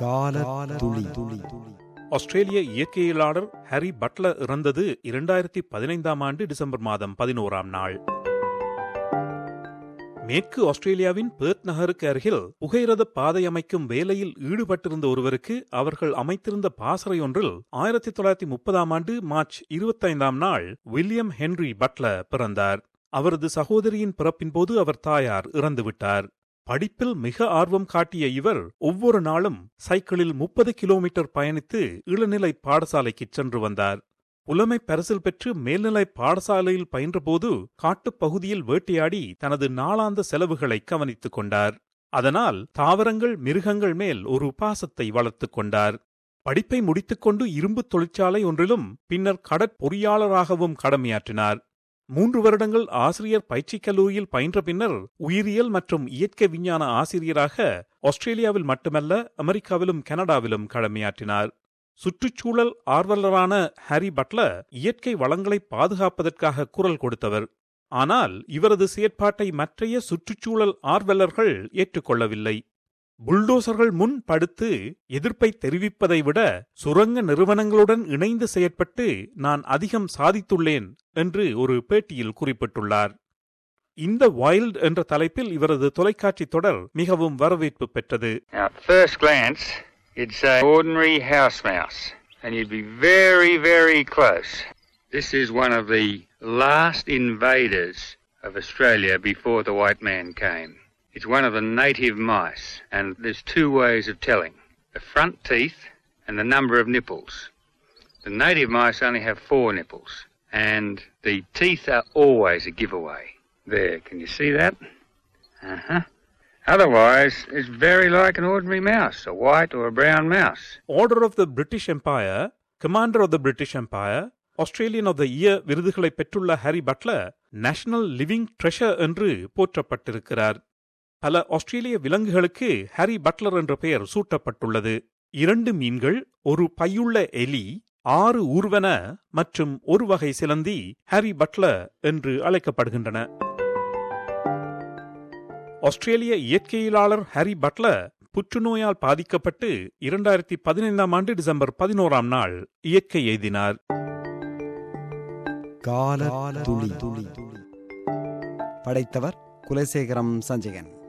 கால துளி துளி ஆஸ்திரேலிய இயற்கையியலாளர் ஹாரி பட்லர் இறந்தது இரண்டாயிரத்தி பதினைந்தாம் ஆண்டு டிசம்பர் மாதம் பதினோராம் நாள் மேற்கு ஆஸ்திரேலியாவின் பேர்த் நகருக்கு அருகில் புகையிரத பாதை அமைக்கும் வேலையில் ஈடுபட்டிருந்த ஒருவருக்கு அவர்கள் அமைத்திருந்த பாசறை ஒன்றில் ஆயிரத்தி தொள்ளாயிரத்தி முப்பதாம் ஆண்டு மார்ச் இருபத்தைந்தாம் நாள் வில்லியம் ஹென்றி பட்லர் பிறந்தார் அவரது சகோதரியின் பிறப்பின் போது அவர் தாயார் இறந்துவிட்டார் படிப்பில் மிக ஆர்வம் காட்டிய இவர் ஒவ்வொரு நாளும் சைக்கிளில் முப்பது கிலோமீட்டர் பயணித்து இளநிலை பாடசாலைக்கு சென்று வந்தார் புலமை பரிசில் பெற்று மேல்நிலை பாடசாலையில் பயின்றபோது காட்டுப் பகுதியில் வேட்டையாடி தனது நாளாந்த செலவுகளை கவனித்துக் கொண்டார் அதனால் தாவரங்கள் மிருகங்கள் மேல் ஒரு உபாசத்தை வளர்த்துக் கொண்டார் படிப்பை முடித்துக்கொண்டு இரும்புத் தொழிற்சாலை ஒன்றிலும் பின்னர் கடற்பொறியாளராகவும் கடமையாற்றினார் மூன்று வருடங்கள் ஆசிரியர் பயிற்சிக் கல்லூரியில் பயின்ற பின்னர் உயிரியல் மற்றும் இயற்கை விஞ்ஞான ஆசிரியராக ஆஸ்திரேலியாவில் மட்டுமல்ல அமெரிக்காவிலும் கனடாவிலும் கடமையாற்றினார் சுற்றுச்சூழல் ஆர்வலரான ஹாரி பட்லர் இயற்கை வளங்களை பாதுகாப்பதற்காக குரல் கொடுத்தவர் ஆனால் இவரது செயற்பாட்டை மற்றைய சுற்றுச்சூழல் ஆர்வலர்கள் ஏற்றுக்கொள்ளவில்லை புல்டோசர்கள் முன் படுத்து எதிர்ப்பை தெரிவிப்பதை விட சுரங்க நிறுவனங்களுடன் இணைந்து செயற்பட்டு நான் அதிகம் சாதித்துள்ளேன் என்று ஒரு பேட்டியில் குறிப்பிட்டுள்ளார் இந்த வைல்ட் என்ற தலைப்பில் இவரது தொலைக்காட்சி தொடர் மிகவும் வரவேற்பு பெற்றது Now, at first glance, you'd say ordinary house mouse, and you'd be very, very close. This is one of the last invaders of Australia before the white man came. It's one of the native mice, and there's two ways of telling the front teeth and the number of nipples. The native mice only have four nipples, and the teeth are always a giveaway. There, can you see that? Uh huh. Otherwise, it's very like an ordinary mouse, a white or a brown mouse. Order of the British Empire commander of the British Empire Australian of the year விருதுகளை பெற்றுள்ள Harry Butler national living treasure என்று போற்றப்பட்டிருக்கிறார் பல ஆஸ்திரேலிய விலங்குகளுக்கு Harry Buttler என்ற பெயர் சூட்டப்பட்டுள்ளது இரண்டு மீன்கள் ஒரு பையுள்ள எலி ஆறு ஊர்வன மற்றும் ஒரு வகை சிலந்தி ஹாரி பட்லர் என்று அழைக்கப்படுகின்றன ஆஸ்திரேலிய இயற்கையியலாளர் ஹாரி பட்லர் புற்றுநோயால் பாதிக்கப்பட்டு இரண்டாயிரத்தி பதினைந்தாம் ஆண்டு டிசம்பர் பதினோராம் நாள் இயற்கை எய்தினார் கால துளி துளி படைத்தவர் குலசேகரம் சஞ்சயன்